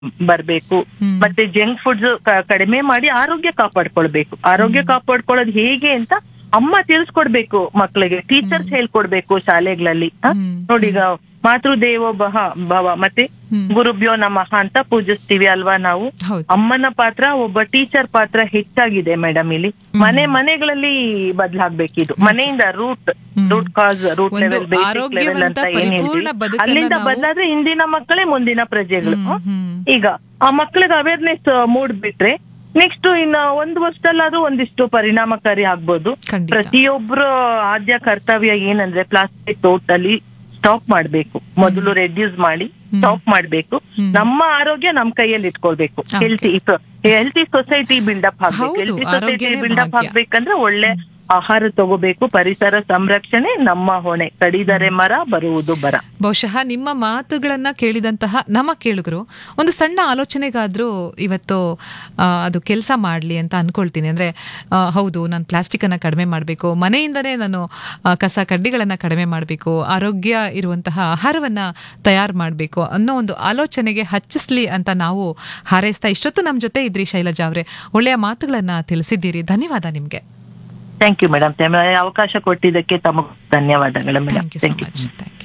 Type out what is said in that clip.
ಬರ್ಬೇಕು ಹ್ಮ್. ಮತ್ತೆ junk foods ಕಡಿಮೆ ಮಾಡಿ ಆರೋಗ್ಯ ಕಾಪಾಡ್ಕೊಳ್ಬೇಕು ಆರೋಗ್ಯ ಕಾಪಾಡ್ಕೊಳ್ಳೋದು ಹೇಗೆ ಅಂತ ಅಮ್ಮ ತಿಳಿಸ್ಕೊಡ್ಬೇಕು ಮಕ್ಕಳಿಗೆ ಟೀಚರ್ಸ್ ಹೇಳ್ಕೊಡ್ಬೇಕು ಶಾಲೆಗಳಲ್ಲಿ ಹ? ಹ್ಮ್. ನೋಡಿ ಈಗ ಮಾತೃದೇವೋ ಬಹ ಭವ ಮತ್ತೆ ಹ್ಮ್. ಗುರುಭ್ಯೋ ನಮಃ ಅಂತ ಪೂಜಿಸ್ತೀವಿ ಅಲ್ವಾ ನಾವು ಹೌದು ಅಮ್ಮನ ಪಾತ್ರ ಒಬ್ಬ ಟೀಚರ್ ಪಾತ್ರ ಹೆಚ್ಚಾಗಿದೆ ಮೇಡಮ್ ಇಲ್ಲಿ ಮನೆ ಮನೆಗಳಲ್ಲಿ ಬದಲಾಗ್ಬೇಕಿದು ಮನೆಯಿಂದ ರೂಟ್ ಹ್ಮ್. ರೂಟ್ ಕಾಸ್ ರೂಟ್ ಒಂದು ಲೆವೆಲ್ ಬೇಸಿಕ್ ಲೆವೆಲ್ ಆರೋಗ್ಯವಂತ ಅಂತ ಏನ್ ಪರಿಪೂರ್ಣ ಹೇಳ್ತೀವಿ ಬದುಕನ್ನ ಅಲ್ಲಿಂದ ನಾವು- ಬದಲಾದ್ರೆ ಇಂದಿನ ಮಕ್ಕಳೇ ಮುಂದಿನ ಪ್ರಜೆಗಳು ಹ್ಮ್, ಹ್ಮ್. ಈಗ ಆ ಮಕ್ಕಳಿಗೆ ಅವೇರ್ನೆಸ್ ಮೂಡ್ಬಿಟ್ರೆ ನೆಕ್ಸ್ಟ್ ಇನ್ನ ಒಂದು ವರ್ಷದಲ್ಲಾದ್ರೂ ಒಂದಿಷ್ಟು ಪರಿಣಾಮಕಾರಿ ಆಗ್ಬೋದು ಖಂಡಿತ. ಪ್ರತಿಯೊಬ್ರು ಆದ್ಯ ಕರ್ತವ್ಯ ಏನಂದ್ರೆ ಪ್ಲಾಸ್ಟಿಕ್ ಟೋಟಲಿ ಸ್ಟಾಪ್ ಮಾಡ್ಬೇಕು ಮೊದಲು ರೆಡ್ಯೂಸ್ ಮಾಡಿ ಸ್ಟಾಪ್ ಮಾಡ್ಬೇಕು ಹ್ಮ್. ನಮ್ಮ ಆರೋಗ್ಯ ನಮ್ ಕೈಯಲ್ಲಿ ಇಟ್ಕೊಳ್ಬೇಕು Okay. Healthy healthy society build up ಆಗ್ಬೇಕು ಹೌದು, ಹೆಲ್ತಿ ಸೊಸೈಟಿ ಆರೋಗ್ಯನೇ ಬಿಲ್ಡಪ್ ಭಾಗ್ಯ. ಆಗ್ಬೇಕಂದ್ರೆ ಒಳ್ಳೆ ಆಹಾರ ತಗೋಬೇಕು ಪರಿಸರ ಸಂರಕ್ಷಣೆ ನಮ್ಮ ಹೊಣೆ ಕಡಿದರೆ ಮರ ಬರುವುದು ಬರ ಬಹುಶಃ ನಿಮ್ಮ ಮಾತುಗಳನ್ನ ಕೇಳಿದಂತಹ ನಮ್ಮ ಕೇಳುಗರು ಒಂದು ಸಣ್ಣ ಆಲೋಚನೆಗಾದ್ರೂ ಇವತ್ತು ಆ, ಅದು ಕೆಲಸ ಮಾಡಲಿ ಅಂತ ಅನ್ಕೊಳ್ತೀನಿ ಅಂದ್ರೆ ಆ, ಹೌದು ನಾನು ಪ್ಲಾಸ್ಟಿಕ್ ಅನ್ನ ಕಡಿಮೆ ಮಾಡಬೇಕು ಮನೆಯಿಂದನೇ ನಾನು ಆ, ಕಸ ಕಡ್ಡಿಗಳನ್ನ ಕಡಿಮೆ ಮಾಡಬೇಕು ಆರೋಗ್ಯ ಇರುವಂತಹ ಆಹಾರವನ್ನ ತಯಾರು ಮಾಡಬೇಕು ಅನ್ನೋ ಒಂದು ಆಲೋಚನೆಗೆ ಹಚ್ಚಿಸ್ಲಿ ಅಂತ ನಾವು ಹಾರೈಸ್ತಾ ಇಷ್ಟೊತ್ತು ನಮ್ಮ ಜೊತೆ ಇದ್ರಿ ಶೈಲಜಾ ಅವರೇ ಒಳ್ಳೆಯ ಮಾತುಗಳನ್ನ ತಿಳಿಸಿದ್ದೀರಿ ಧನ್ಯವಾದ ನಿಮ್ಗೆ ಥ್ಯಾಂಕ್ ಯು ಮೇಡಮ್ ಅವಕಾಶ ಕೊಟ್ಟಿದ್ದಕ್ಕೆ ತಮಗೆ ಧನ್ಯವಾದಗಳು madam thank you so thank you much thank you